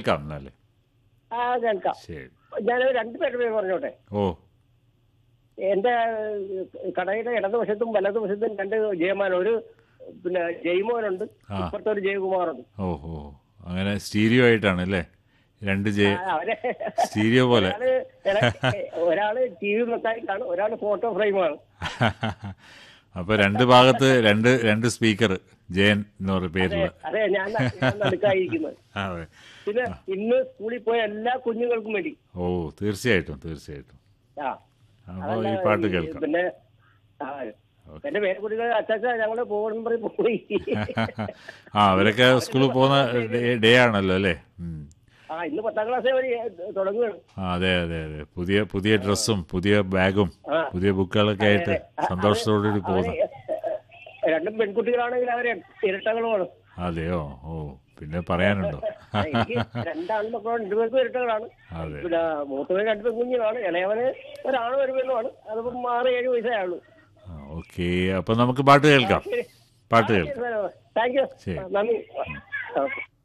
കേൾക്കാം എന്നാലേ ആ കേൾക്കാം ശരി ഞാൻ രണ്ടുപേരുടെ പേര് പറഞ്ഞോട്ടെ ഓ എന്റെ ഏഹ്, കടയുടെ ഇടതുവശത്തും വലതുവശത്തും രണ്ട് ജയമാൻ ഒരു പിന്നെ ജയ്മോനുണ്ട് ആ. ഇപ്പുറത്തെ ഒരു ജയകുമാറുണ്ട് ഓ ഓ അങ്ങനെ സ്റ്റീരിയോ ആയിട്ടാണ് അല്ലേ രണ്ട് ജെ ആ, അവരെ സ്റ്റീരിയോ പോലെ ഒരാള് ഇട- ഒരാള് ടി വി മെക്കാനിക്കാണ് ഒരാള് ഫോട്ടോ ഫ്രെയിമാണ് അപ്പൊ രണ്ട് ഭാഗത്ത് രണ്ട് രണ്ട് സ്പീക്കർ ജയൻ എന്ന് പറയുന്ന പേരുള്ള അതെ ഞാൻ ഞാൻ നടുക്കായിരിക്കുന്നത് അതെ പിന്നെ ഇന്ന് സ്കൂളിൽ പോയ എല്ലാ കുഞ്ഞുങ്ങൾക്കും വേണ്ടി ഓ തീർച്ചയായിട്ടും തീർച്ചയായിട്ടും ആ അപ്പോൾ ഈ പാട്ട് കേൾക്കാം പിന്നെ ആ, എന്റെ പേര് കുട്ടികൾ അച്ചാച്ച ഞങ്ങള് പോകുന്ന പറയും പോയി ആ അവരൊക്കെ സ്കൂളിൽ പോകുന്ന ഡേ ആണല്ലോ അല്ലേ ഉം. ആ ഇന്ന് പത്താം ക്ലാസ് വരെ തുടങ്ങുകയാണ് ആ, അതെ അതെ അതെ പുതിയ പുതിയ ഡ്രസ്സും പുതിയ ബാഗും ആ. പുതിയ ബുക്കുകളൊക്കെ ആയിട്ട് സന്തോഷത്തോടുകൂടി പോകുന്നു അവര് രണ്ടും പെൺകുട്ടികളാണെങ്കിൽ അവര് ഇരട്ടകളുമാണ് അതെയോ ഓ പിന്നെ പറയാനുണ്ടോ എനിക്ക് രണ്ടാൺമക്കളും രണ്ടുപേർക്കും ഇരട്ടകളാണ് അതെ പിന്നെ മൂത്തവന് രണ്ട് പെൺകുഞ്ഞുങ്ങളാണ് ഇളയവന് ഒരാണും ഒരു പെണ്ണുമാണ് അതിപ്പം ആറ് ഏഴ് വയസ്സേ ആയുള്ളൂ ഓക്കെ അപ്പൊ നമുക്ക് പാട്ട് കേൾക്കാം പാട്ട് കേൾക്കാം താങ്ക് യു ശരി. നന്ദി ഓക്കെ